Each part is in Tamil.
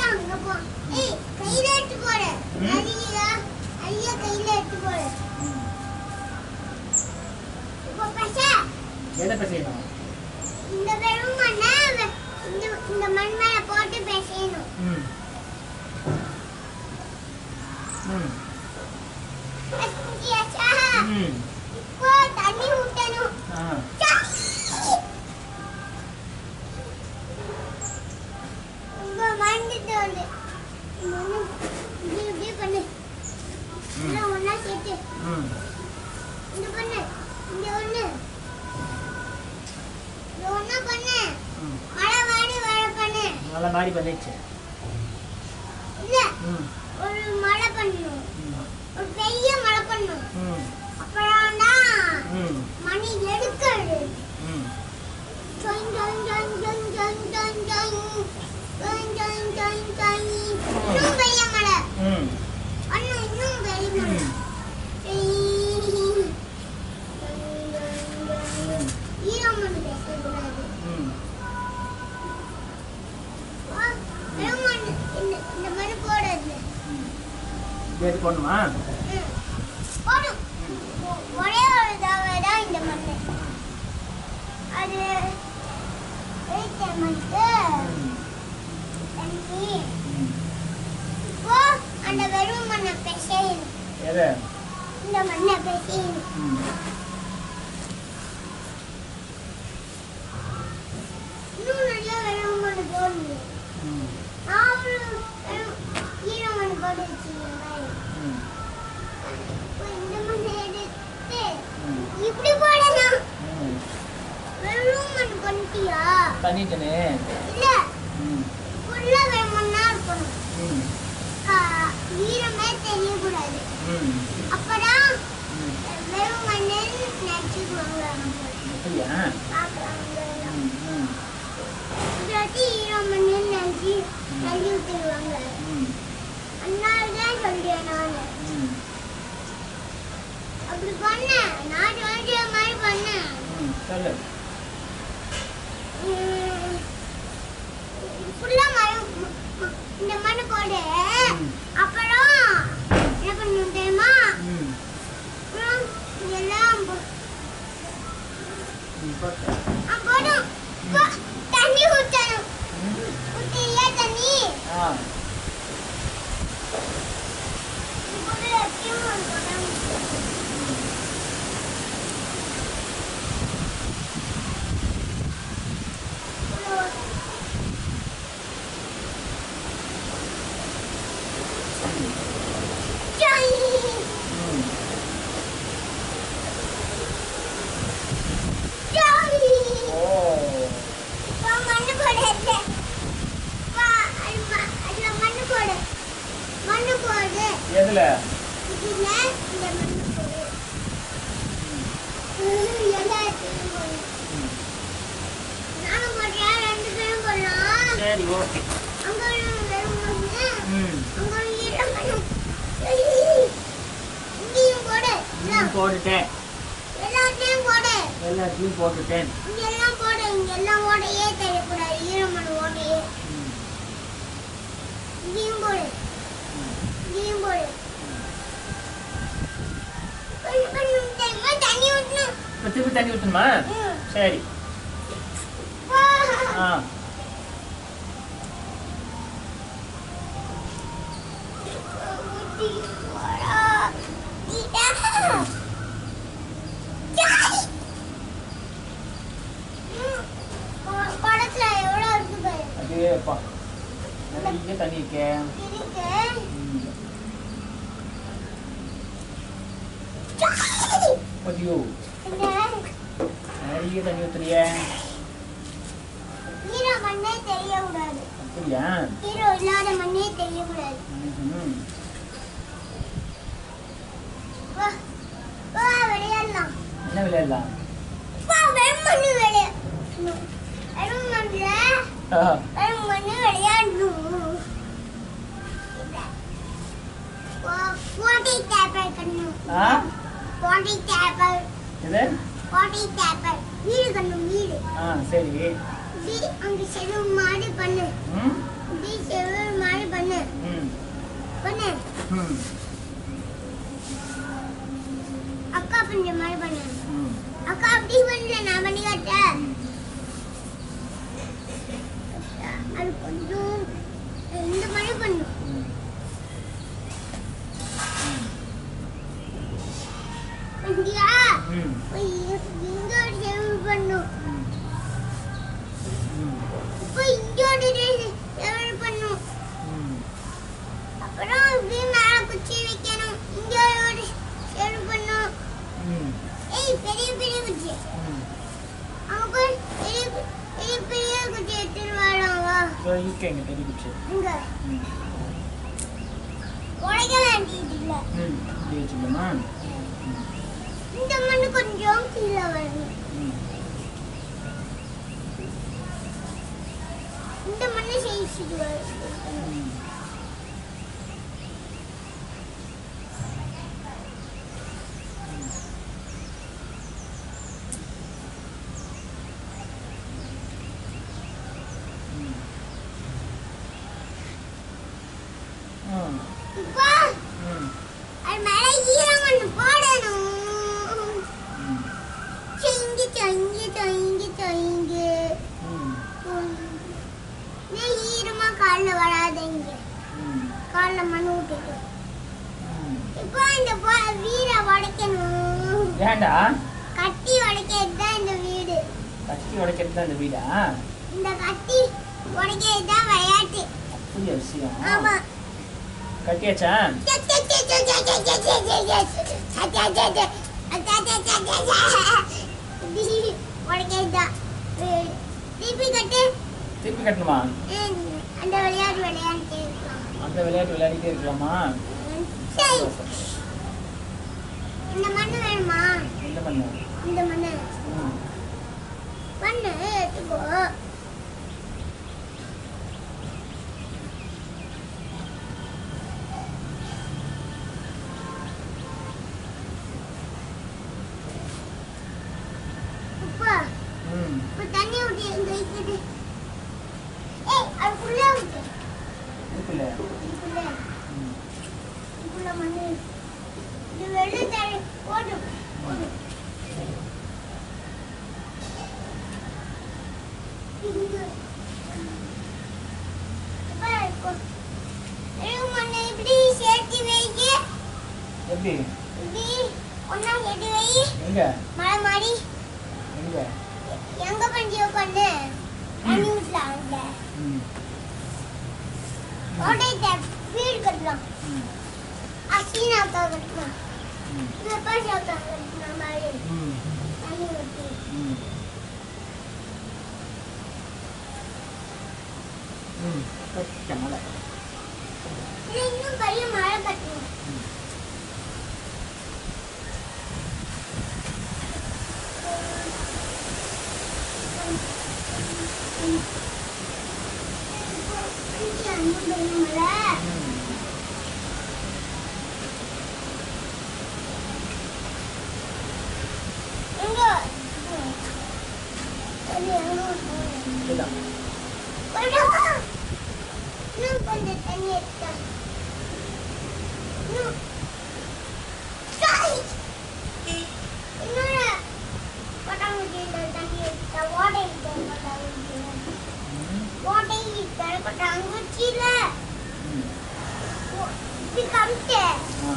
அங்க போ ஏய் கையில எடுத்து போடு ம். நிறைய நிறைய கையில எடுத்து போடு இப்போ பச எதை பேசணும் இந்த வெறும் மண்ணை வெ- இந்த இந்த மண் மேல போட்டு பேசணும் ம் ம் பேசியாச்சா ம் இப்போ தண்ணி ஊத்தணும் ஆ உங்க மறந்துட்டு வந்து மண்ணு இப்படி இப்படி பண்ணு எல்லாம் ஒண்ணா சேர்த்து ம் இந்த பண்ணு இந்த ஒண்ணு இந்த ஒண்ணா பண்ணு ம் மழை வாடி வாழ பண்ணு நல்லா மாறி பண்ணிச்சு இல்ல ம் ஒரு மழை பண்ணணும் ம் ஒரு பெரிய மழை பண்ணணும் ம் அப்புறம் தான் ம் மணி எடுக்கிறது ம் Dun dun dun dun dun dun dun. Dun dun dun dun. இன்னும் பெரிய மழை ம் அண்ணா இன்னும் பெரிய மழை ம் ஈரமணி பேசக்கூடாது ம் ஆ, வெறும் மண்ணு. இந்த இந்த மண்ணு போடாது இது எடுத்து போடணுமா ம். போடும் ஒ- ஒரே ஒரு தடவை தான் இந்த மண்ணு அது வைத்த மண்ணுக்கு ம் தண்ணி ம் இப்போ அந்த வெறும் மண்ணை பிசையணும் எதை இந்த மண்ணை பிசையணும் ம் இன்னும் நிறைய வெறும் மண் போடணும் ம் நான் ஒரு வெறும் ஈர மண் போட்டு வச்சுருந்தேன் ம் இப்போ இந்த மண்ணை எடுத்து ம் இப்படி போடணும் ம் வெறும் மண் பண்ணிட்டியா பண்ணிட்டேனே இல்ல ம் ஃபுல்லா வெறும் மண்ணா இருக்கணும் ம் கா- ஈரமே தெரியக்கூடாது ம் அப்பதான் ம் வெறும் மண்ணு நினைச்சுக்குவாங்க அப்படியா பார்க்குறாங்க ம் ம் இல்லாட்டி ஈரம் மண்ணு நினைச்சு தள்ளி விட்டுருவாங்க ம் அதனால தான் சொல்றேன் நான் ம் அப்படி பண்ணேன் நான் சொல்ற மாதிரி பண்ணேன் ம் சொல்லு உம், ஃபுல்லா மரம் ம- ம- இந்த மண்ணு போடு ம். அப்புறம் என்ன பண்ணணும் தெரியுமா ம் அப்புறம் இதெல்லாம் போ- ம் போட்டு ஆ, போடும் இப்போ தண்ணி ஊற்றணும் ம் ஊற்றியா தண்ணி ஆ இப்போ எப்பயும் போடணும் ம் ஓ மண்ணு போடு வா, அது ம- அதுல மண்ணு போடு மண்ணு போடு எதுல இதுல இந்த மண்ணு போடு எல்லாத்தையும் போடு ம் நானும் போடுறேன் ரெண்டு பேரும் போடலாம் சரி ஓகே அங்க ஒரு வெறும் மண்ணு ம் அங்க ஒரு ஈரம் மண்ணு இங்கேயும் போடு எல்லாம். ம் போட்டுட்டேன் எல்லாத்தையும் போடு எல்லாத்தையும் போட்டுட்டேன் இங்க எல்லாம் போடு இங்க எல்லாம் ஓடையே தெரியக்கூடாது ஈரமண் ஓடையே ம் இங்கேயும் போடு ம் இங்கேயும் போடு கொஞ்சம் கொஞ்சம் தெரியுமா தண்ணி ஊற்றணும் இப்போ திருப்பி தண்ணி ஊற்றணுமா ம். சரி வா. ஆ ஊத்தி போடா. இதா. ஜாய். ம். கொ- குடத்துல எவ்வளவு இருக்கு பாரு. அதேப்பா நிறைய தண்ணி இருக்கே இருக்கு. ம் ஜாய். பதியோ என்ன? நிறைய தண்ணி ஊற்றுறியே ஈரம் மண்ணே தெரியக்கூடாது அப்படியா ஈரம் இல்லாத மண்ணே தெரியக்கூடாது ம் வா வா விளையாடலாம் என்ன விளையாடலாம் வா வெறும் மண்ணு விளையாடணும் வெறும் மண்ணுல ஆ, வெறும் மண்ணு விளையாடணும் போட்டி டேப்பர் கண்ணும் ஆ போட்டி டேப்பர் இது போட்டி டேப்பர் வீடு கண்ணும் வீடு ஆ சரி இப்படி அங்க செலவு மாதிரி பண்ணு ம் இப்படி செலவு மாதிரி பண்ணும் ம். இந்தியா ம். போய் இங்க ஒரு செலவு பண்ணும் ம். ம். இப்போ இங்க ஒரு செலவு பண்ணும் ம். அப்புறம் இப்படி மேல குச்சி வைக்கணும் இங்க ஒரு செலவு பண்ணும் ம். ஏய் பெரிய பெரிய குச்சி ம். அவங்க பெரிய பெரிய பெரிய குச்சி எடுத்துட்டு வரோம் வா இதோ இருக்கு இங்க பெரிய குச்சி இங்க ம். உடைக்க வேண்டியது இல்ல ம். இப்படி வச்சுக்கலாமா இந்த மண்ணு கொஞ்சம் கீழே வரணும் ம். இந்த மண்ணு செய்யிட்டு வரணும் ம். ம். ம். இப்போ ம். அது மேல ஈரம் மண்ணு போடணும் ம். செஞ்சு செஞ்சு செஞ்சு செஞ்சு ம். நீ ஈரமா காலில் வராதீங்க ம். காலில் மண்ணு விட்டுட்டு ம். இப்போ இந்த போ- வீடை உடைக்கணும் ஏன்டா கட்டி உடைக்கிறது தான் இந்த வீடு கட்டி உடைக்கிறது தான் இந்த வீடா இந்த கட்டி உடைக்கிறது தான் விளையாட்டு புதிய விஷயம் ஆமா கட்டியாச்சா உடைக்கிறது தான் திருப்பி கட்டு திருப்பி கட்டணுமா ம், அந்த விளையாட்டு விளையாட்டு இருக்கலாம் அந்த விளையாட்டு விளையாடிட்டே இருக்கலாமா சரி சந்தோஷம். இந்த மண்ணு வேணுமா என்ன பண்ண இந்த மண்ணு ம். மண்ணு எடுத்துக்கோ உப்பா ம். இப்போ தண்ணி ஊற்றி இங்க வைக்கிது ஏய் அதுக்குள்ளே ஊற்று இருக்குல்ல இதுக்குள்ளே ம். இதுக்குள்ள மண்ணு இது வெள்ளை தண்ணி போடும் போடும் இங்க. அப்பா, கொ- வெறும் மண்ணை இப்படி சேர்த்து வைக்க எப்படி இப்படி ஒண்ணா சேர்த்து வை எங்க மழை மாதிரி எங்க எங்க பஞ்சி உட்காந்து தண்ணி ஊற்றலாம் அங்க ம். கோட்டையிட்ட வீடு கட்டலாம் ம். அசீனாக்கா கட்டலாம் ம். பிரபாஷாக்கா கட்டின மாதிரி ம். தண்ணி ஊற்றி ம். ம். கட்டிட்ட மழை இது இன்னும் பெரிய மழை கட்டணும் ம். இது அங்க பெரிய மழை ம். எங்க தண்ணி எங்க ஊத்தணும்? இதுதான். கொஞ்சம் இன்னும் கொஞ்சம் தண்ணி எடுத்தா இன்னும் சாய். இன்னொரு கொட்டாங்குச்சியில தண்ணி எடுத்தா ஓடை இருக்கிற கொட்டாங்குச்சியில ம். ஓடை இருக்கிற கொட்டாங்குச்சியில ம். ஓ- இப்படி காமிச்சு ஆ.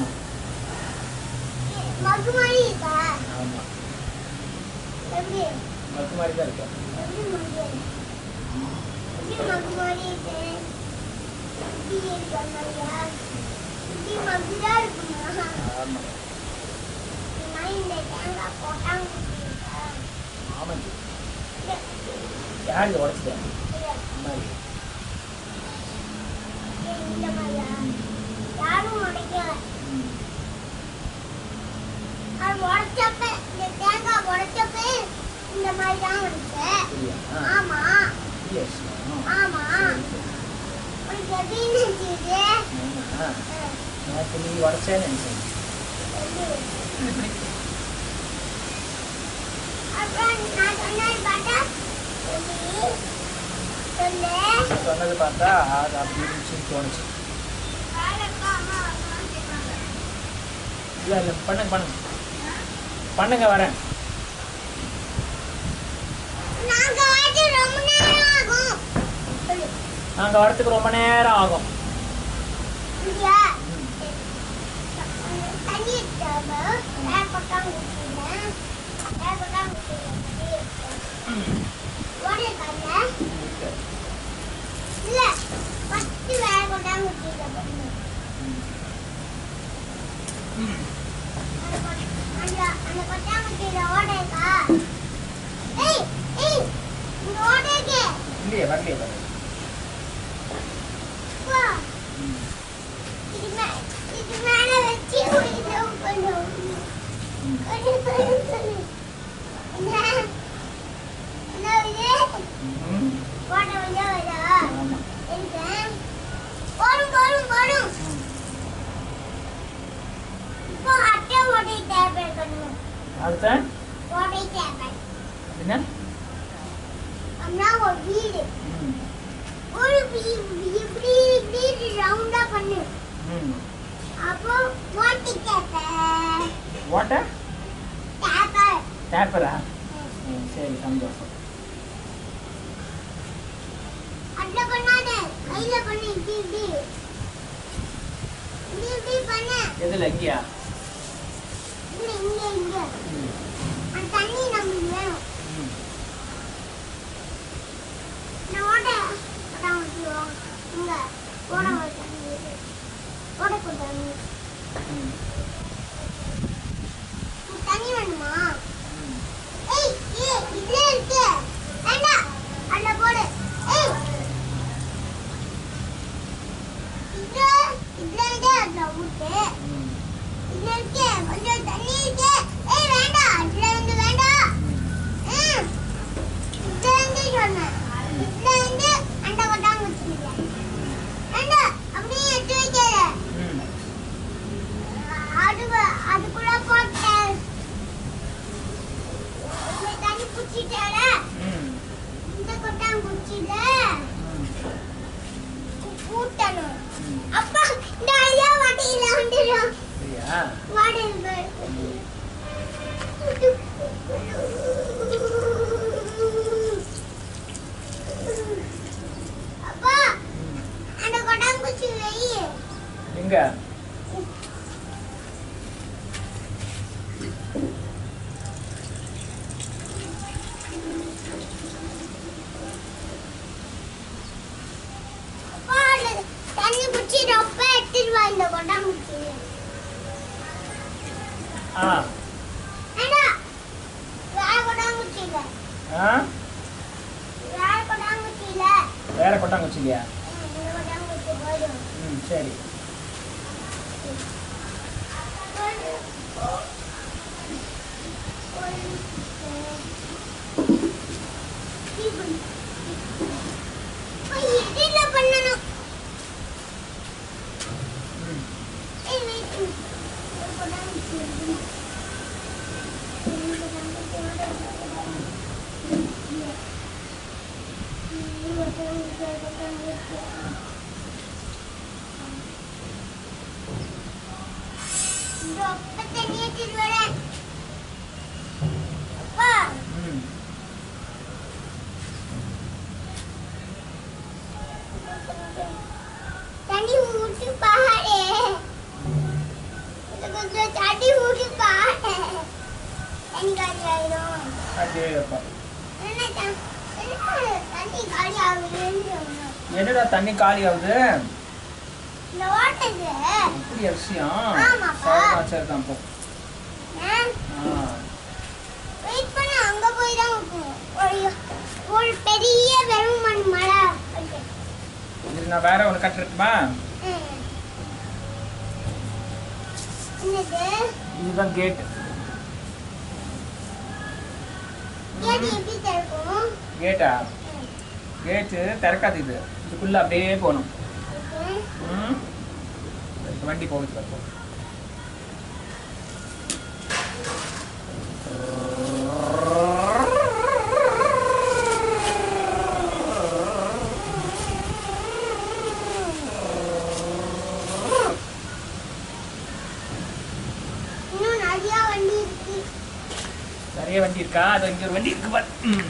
மகு மாதிரி இருக்கா ஆமா எப்படி மக்கு மாதிரி தான் இருக்கு எப்படி மகு எப்படி மகு மாதிரி இருக்கு இப்படி இருக்க மாதிரியா இப்படி மகுதான் இருக்குமா ஆமா நான் இந்த தேங்காய் கொட்டாங்குச்சி இருக்கா ஆமாம் இல்ல, யார் இதை உடச்சிட்டேன் இல்ல, மாதிரி இந்த மாதிரியா யாரும் உடைக்கல ம். அது உடைச்சப்ப இந்த தேங்காய் உடைச்சப்ப இந்த மாதிரி தான் வந்துச்சு சரியா ஆமா எஸ் ஆமா உனக்கு எப்படி நினைச்சது ஆமா நேற்று நீ உடச்சேன்னு நினைச்சேன் அப்புறம் நான் சொன்னது பார்த்தா எப்படி சொல்லு நீ சொன்னது பார்த்தா அது அப்படி இருந்துச்சுன்னு தோணுச்சு காலக்கா அம்மா வரணும்னு சொன்னாங்க. இல்லை இல்லை பண்ணுங்க பண்ணுங்க பண்ணுங்க வரேன் நாங்க வந்து ரொம்ப நேரம் ஆகும் சொல்லு நாங்கள் வரத்துக்கு ரொம்ப நேரம் ஆகும் அந்த அந்த கொட்டாங்குச்சியில ஓட்டை இருக்கா ஏய் ஏய் இந்த ஓட்டை இருக்கு இல்லையே வரலையே வரல வா இது மே இது மேல வச்சு இதை பண்ணும் கொஞ்சம் சொல்லு சொல்லு என்ன என்ன இது ம் ஓட்டை வந்து வருதா ஆமாம் இருக்கேன் வரும் வரும் வரும் இப்போ அட்டை ஓட்டை தேவை பண்ணும் அடுத்த ஓட்டை தேவை என்ன அப்படின்னா ஒரு வீடு ம் ஒரு வீ- இப்படி வீடு ரவுண்டா பண்ணு ம் அப்போ ஓட்டை தேவை வாட்டர் தேவை டேப்பரா ம் சரி சந்தோஷம் அதுல பண்ணாத கையில பண்ணு இப்படி இப்படி இப்படி இப்படி பண்ணு எதில் இங்கேயா இல்ல இங்க இங்க ம் அந்த தண்ணி நமக்கு வேணும் ம் நான் ஓட்ட அதான் விட்டுருவோம் இங்க ஓட ஒரு தண்ணி இருக்கு. ஓடக்கு தண்ணி ம் உனக்கு தண்ணி வேணுமா ம் ஏய் ஏய் இதுல இருக்கு வேண்டாம் அதுல போடு ஏய் இதுல இதுல இருந்து அதுல ஊத்து ம் இதுல இருக்கு கொஞ்சம் தண்ணி இருக்கு ஏய் வேண்டாம் அதுல இருந்து வேண்டாம் ம் இதுல இருந்து சொன்னேன் இதுல இருந்து அந்த கொட்டாங்குச்சி இல்ல வேண்டாம் அப்படியே எடுத்து வைக்காத ம் அது அதுக்குள்ள போட்டேன் இந்த தண்ணி குச்சிட்டால ம் இந்த கொட்டாங்குச்சியில ம் ஊட்டணும் ம் அப்பா இந்த ஐயா வண்டியில வந்துடும் சரியா வாடல் அப்பா ம் அந்த கொட்டாங்குச்சி வை எங்க அப்பா அதுல தண்ணி குச்சி ரொம்ப எடுத்துட்டு வா இந்த கொட்டாங்குச்சி ஆ வேண்டாம் வேற கொட்டாங்குச்சி இல்ல ஆ வேற கொட்டாங்குச்சி இல்ல வேற கொட்டாங்குச்சி இல்லையா இந்த கொட்டாங்குச்சி போதும் ம் சரி இதுல பண்ணணும் ம் ஏய் வெயிட் ஒரு கொட்டாங்குச்சி இருக்கு. இந்த கொட்டாங்குச்சியோட இந்த கொட்டாங்குச்சி, கொட்டாங்குச்சி. இந்த அப்பா தண்ணி எடுத்துட்டு வரேன். அப்பா ம் தண்ணி ஊற்றி பாரு இது கொஞ்சம் தண்ணி ஊற்றி பாரு தண்ணி காலி ஆயிடும் அப்படியே வைப்பா என்ன த- என்ன தண்ணி காலி ஆகுதுன்னு சொன்னோம் என்னடா தண்ணி காலி ஆகுது இந்த ஓட்டது அப்படியா விஷயம் ஆமாப்பா. சரிதான் சரிதான் போ ஆ வெயிட் பண்ண அங்க போய் தான் வைக்கணும். ஒரு ஒரு பெரிய வெறுமண் மலை இருக்கு. இது நான் வேற ஒன்று கட்டுறட்டுமா ம். என்னது இதுதான் கேட் கேட்டு எப்படி திறக்கும் கேட்டா ம். கேட்டு திறக்காது இது இதுக்குள்ள அப்படியே போகணும் ம். ம் இப்ப வண்டி போகுது பாரு, போ இன்னும் நிறைய வண்டி இருக்கு நிறைய வண்டி இருக்கா அது இங்க ஒரு வண்டி இருக்கு பாரு ம்.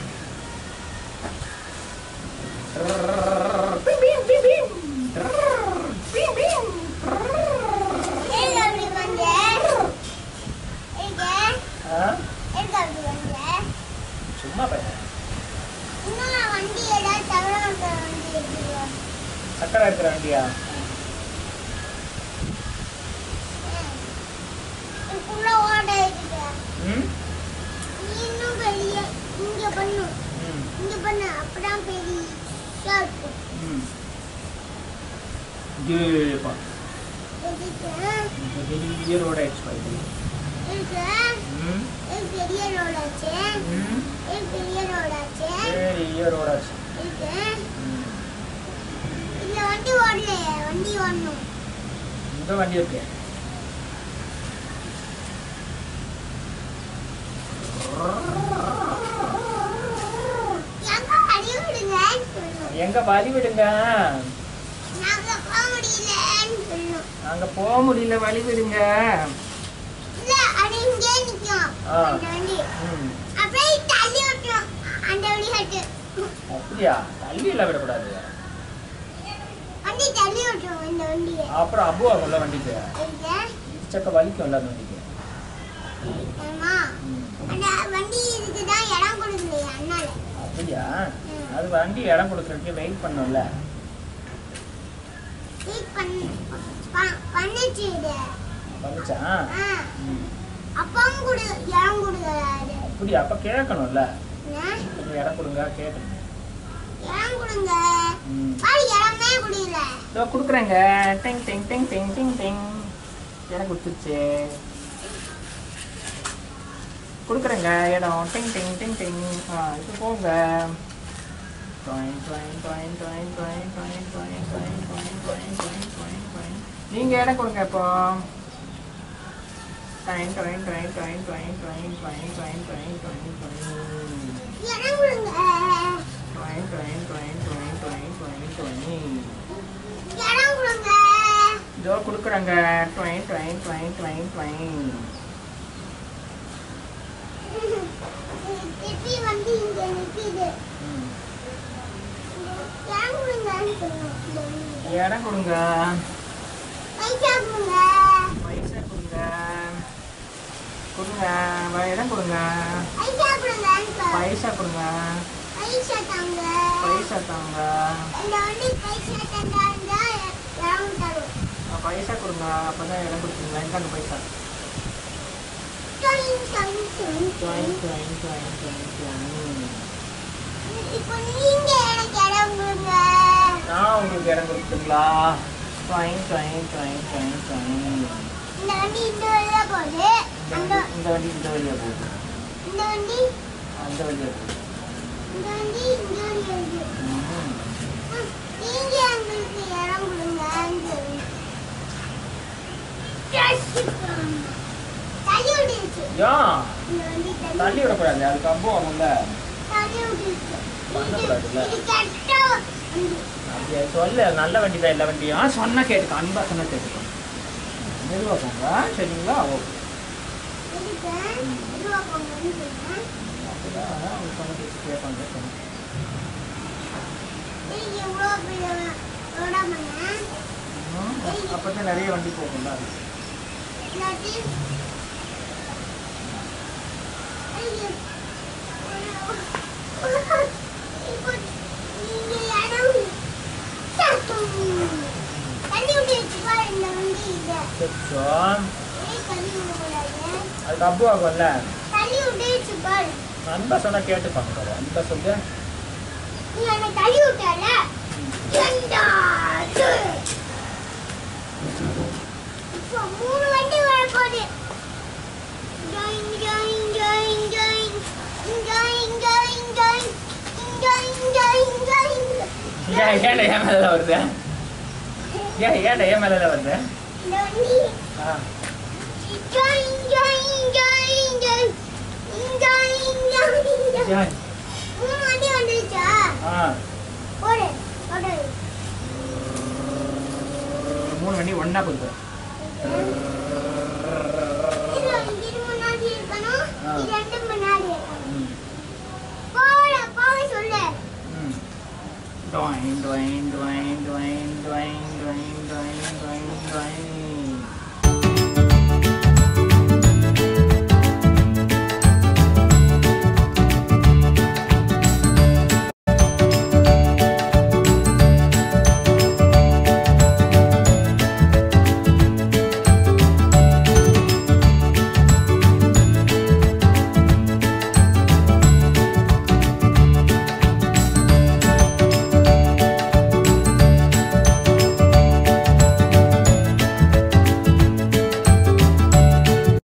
ஏங்க அப்படி வந்த ஏங்க ஆ? ஏங்க அப்படி வந்த சும்மா பாரு இன்னும் வண்டி ஏதாவது தவிர வந்த வண்டி இருக்கு சக்கரை இருக்கிற வண்டியா உள்ள ஓட இருக்கு ம் இன்னும் பெரிய இங்க பண்ணு ம் இங்க பண்ணு அப்பதான் பெரிய இருக்கும் ம் ஜேப்பா எதுக்கு பெரிய ரோட் ஆயிடுச்சு பாரு இருக்கு ம் இது பெரிய ரோடாச்சு ம் இது பெரிய ரோடாச்சு பெரிய ரோடாச்சு இருக்கு ம் இதுல வண்டி ஓடலையே வண்டி ஓடணும் இந்த வண்டி இருக்கு எங்க அடி விடுங்கன்னு சொல்லணும் எங்க வழி விடுங்க நாங்க போக முடியலன்னு சொல்லணும் அங்க போக முடியல வழி விடுங்க இல்ல அது இங்கே நிக்கும் ஆ. அந்த வண்டி ம் அப்படியே தள்ளி விட்டுரும் அந்த வழி ஹட்டு அப்படியா தள்ளி எல்லாம் விடக்கூடாது வண்டி தள்ளி விட்டுரும் இந்த வண்டியை அப்புறம் அபு ஆகும்ல வண்டிக்கு இருக்கு இச்சக்க வலிக்கும்ல அந்த வண்டிக்கு ஆமா ம். அந்த வண்டி இதுக்குதான் இடம் கொடுக்கலையா அண்ணால அப்படியா ம். அது வண்டி இடம் கொடுக்கறதுக்கு வெயிட் பண்ணும்ல வெயிட் பண்ணு ப- பண்ணுச்சு இது வந்துச்சா ஆ. ம். அப்பாவும் கொடு இடம் கொடுக்கறாரு அப்படி அப்ப கேட்கணும்ல என்ன? கொஞ்சம் இடம் கொடுங்க கேட்கணும் இடம் கொடுங்க ம். பாரு இடமே கொடுக்கல இதோ கொடுக்குறேங்க டெங் டெங் டெங் டெங் டெங் டெங் எனக்கு கொடுத்துருச்சு கொடுக்குறேங்க இடம் டெங் டெங் டெங் டெங் ஆ இது போங்க drawing drawing drawing drawing drawing drawing drawing drawing drawing drawing drawing drawing drawing நீங்கள் இடம் கொடுங்க இப்போ drawing drawing drawing drawing drawing drawing drawing drawing drawing drawing drawing இடம் கொடுங்க drawing drawing drawing drawing drawing drawing drawing இடம் கொடுங்க இதோ கொடுக்குறாங்க ட்வைன் ட்வைன் ட்வைன் ட்வைன் ட்வைன் திருப்பி வந்து இங்க நிக்குது இடம் கொடுங்கன்னு சொல்லணும் இந்த வண்டி. இடம் கொடுங்க பைசா கொடுங்க பைசா கொடுங்க கொடுங்க வ- இடம் கொடுங்க பைசா கொடுங்கன்னு சொல்லணும். பைசா கொடுங்க பைசா தாங்க பைசா தாங்க இந்த வண்டி பைசா தந்தாருந்தா இடம் தரும் அஹ் பைசா கொடுங்க அப்பதான் இடம் கொடுப்பீங்களா இந்தாங்க பைசா டைம், டைம், டைம், ட்வைன் டைம். ட்வைன் ட்வைன் ட்வைன் ட்வைன் இப்போ நீங்க எனக்கு இடம் கொடுங்க நான் உங்களுக்கு இடம் கொடுத்துங்களா ட்வைன் ட்வைன் ட்வைன் ட்வைன் ட்வைன் இந்த வண்டி இந்த வழியா போகுது இந்த அந்த வண்டி இந்த வண்டி இந்த வழியா போகுது இந்த வண்டி அந்த வழியா போகுது இந்த வண்டி இந்த வழியா இருக்கு ம். ம், நீங்க எங்களுக்கு இடம் கொடுங்கன்னு சொல்லி தள்ளி விட்டுருச்சு ஏன் இந்த வண்டி தள்ளி தள்ளி விடக்கூடாது அதுக்கு அம்பு ஆகும்ல தள்ளி விட்டுருச்சு பண்ணக்கூடாதுல்ல? இது கெட்ட வண்டி அப்படியே சொல்லு நல்ல வண்டி தான் எல்லா வண்டியும் சொன்னா கேட்டுக்கோ அன்பா சொன்னா கேட்டுக்கோ மெதுவா போங்க சரிங்களா ஓகே எதுக்கு மெதுவா போங்கன்னு சொன்னேன் அப்படிதான் அவங்க சொன்ன பேச்சு கேட்பாங்க சொன்னேன். நீங்க எவ்வளோ பெரிய ரோடா பண்ணேன் ம், அப்பதான் நிறைய வண்டி போகும்ல அது இல்லாட்டி ஐயோ. இப்போ நீங்க இடம் தள்ளி விட்டு வச்சுக்கோ இந்த வண்டி இதை சச்சோ ஏன் தள்ளி விடக்கூடாது அதுக்கு அம்பு ஆகும்ல தள்ளி விட்டு வச்சுக்கோ அன்பா சொன்னா கேட்டுப்பாங்க அன்பா சொல்லு நீ என்னை தள்ளி விட்டால ரெண்டாவது இப்போ மூணு வண்டி வரப்போகுது Join, join, join, join. Join, join, join. Join, join, join. ஏன் ஏன்டா ஏன் மேல வருது ஏன் ஏன்டா ஏன் மேல வருது இந்த வண்டி ஆ join, join, join, join. Join, join, join. ஏன்? மூணு வண்டி வந்துருச்சா ஆ போடு போடு மூணு வண்டி ஒண்ணா போகுது இது இது முன்னாடி இருக்கணும் ஆ. இது ரெண்டு முன்னாடி இருக்கணும் ம் போட போக சொல்லு ம். Doing, doing, doing, doing, doing, doing,